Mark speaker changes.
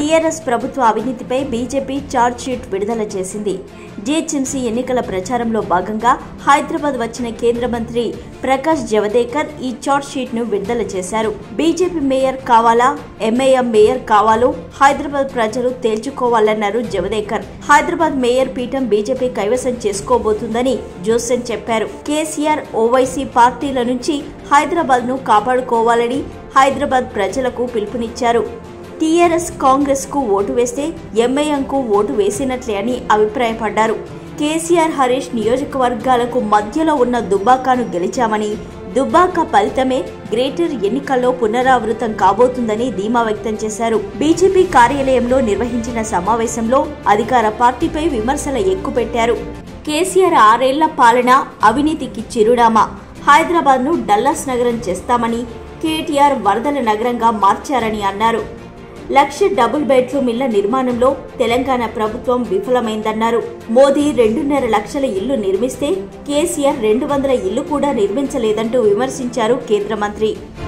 Speaker 1: TRS ప్రభుత్వ అవినీతిపై BJP charge sheet విడుదల చేసింది జీహెచ్ఎంసీ ఎన్నికల ప్రచారంలో భాగంగా హైదరాబాద్ వచ్చిన కేంద్ర మంత్రి ప్రకాష్ జవదేకర్ ఈ ఛార్జ్ షీట్ ను విడుదల చేశారు బీజేపీ మేయర్ కావాలా ఎంఐఎం మేయర్ కావాలో హైదరాబాద్ ప్రజలు తేల్చుకోవాలన్నారు జవదేకర్ హైదరాబాద్ మేయర్ పీఠం బీజేపీ కైవసం చేసుకోబోతుందని జోసెన్ చెప్పారు కేసీఆర్ ఓవైసీ పార్టీల నుంచి హైదరాబాద్ ను కాపాడుకోవాలని హైదరాబాద్ ప్రజలకు పిలుపునిచ్చారు టీఆర్ఎస్ కాంగ్రెస్ కు ఓటు వేస్తే ఎంఐఎంకు ఓటు వేసినట్లే అని అభిప్రాయపడ్డారు కేసీఆర్ హరీష్ నియోజకవర్గాలకు మధ్యలో ఉన్న దుబ్బాకాను గెలిచామని దుబ్బాక ఫలితమే గ్రేటర్ ఎన్నికల్లో పునరావృతం కాబోతుందని ధీమా వ్యక్తం చేశారు బీజేపీ కార్యాలయంలో నిర్వహించిన సమావేశంలో అధికార పార్టీపై విమర్శల ఎక్కుపెట్టారు కేసీఆర్ ఆరేళ్ల పాలన అవినీతికి చిరునామా హైదరాబాద్ను డల్లాస్ నగరం చేస్తామని కేటీఆర్ వరదల నగరంగా మార్చారని అన్నారు లక్ష డబుల్ బెడ్రూమ్ ఇళ్ల నిర్మాణంలో తెలంగాణ ప్రభుత్వం విఫలమైందన్నారు మోదీ రెండున్నర లక్షల ఇల్లు నిర్మిస్తే కేసీఆర్ రెండు వందల ఇల్లు కూడా నిర్మించలేదంటూ విమర్శించారు కేంద్ర మంత్రి